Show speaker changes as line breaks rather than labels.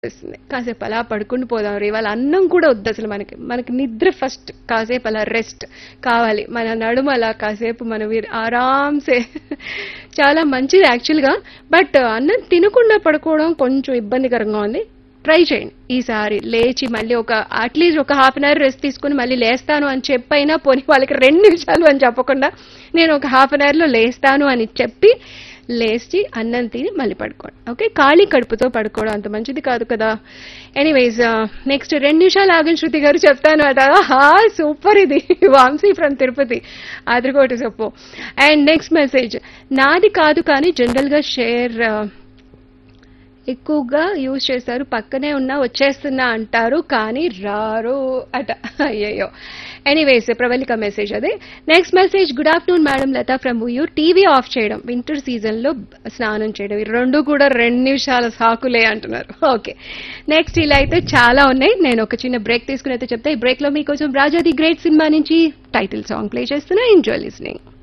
అనిపిస్తుంది కాసేపు అలా పడుకుని పోదాం రే ఇవాళ అన్నం కూడా వద్దు అసలు మనకి మనకి నిద్ర ఫస్ట్ కాసేపు అలా రెస్ట్ కావాలి మన నడుమ అలా కాసేపు మన వీరు ఆరాంసే చాలా మంచిది యాక్చువల్గా బట్ అన్నం తినకుండా పడుకోవడం కొంచెం ఇబ్బందికరంగా ఉంది ట్రై చేయండి ఈసారి లేచి మళ్ళీ ఒక అట్లీస్ట్ ఒక హాఫ్ అన్ అవర్ రెస్ట్ తీసుకుని మళ్ళీ లేస్తాను అని చెప్పైనా పోనీ వాళ్ళకి రెండు నిమిషాలు అని చెప్పకుండా నేను ఒక హాఫ్ అన్ అవర్లో లేస్తాను అని చెప్పి లేచి అన్నం తిని మళ్ళీ పడుకోండి ఓకే ఖాళీ కడుపుతో పడుకోవడం అంత మంచిది కాదు కదా ఎనీవేస్ నెక్స్ట్ రెండు నిమిషాలు ఆగం శృతి గారు చెప్తాను అట హా సూపర్ ఇది వాంసీ ఫ్రమ్ తిరుపతి ఆదిరికోటి చెప్పు అండ్ నెక్స్ట్ మెసేజ్ నాది కాదు కానీ జనరల్గా షేర్ ఎక్కువగా యూజ్ చేస్తారు పక్కనే ఉన్నా వచ్చేస్తున్నా అంటారు కానీ రారు అట అయ్యయ్యో ఎనీవేస్ ప్రవళిక మెసేజ్ అదే next message good afternoon madam Latha from your TV off చేయడం వింటర్ సీజన్లో స్నానం చేయడం ఈ రెండు కూడా రెండు నిమిషాల సాకులే అంటున్నారు ఓకే నెక్స్ట్ ఇలా అయితే చాలా ఉన్నాయి నేను ఒక చిన్న బ్రేక్ తీసుకుని అయితే చెప్తా ఈ బ్రేక్లో మీకోసం రాజా ది గ్రేట్ సినిమా నుంచి టైటిల్ సాంగ్ ప్లే చేస్తున్నా ఎంజాయ్ లిస్నింగ్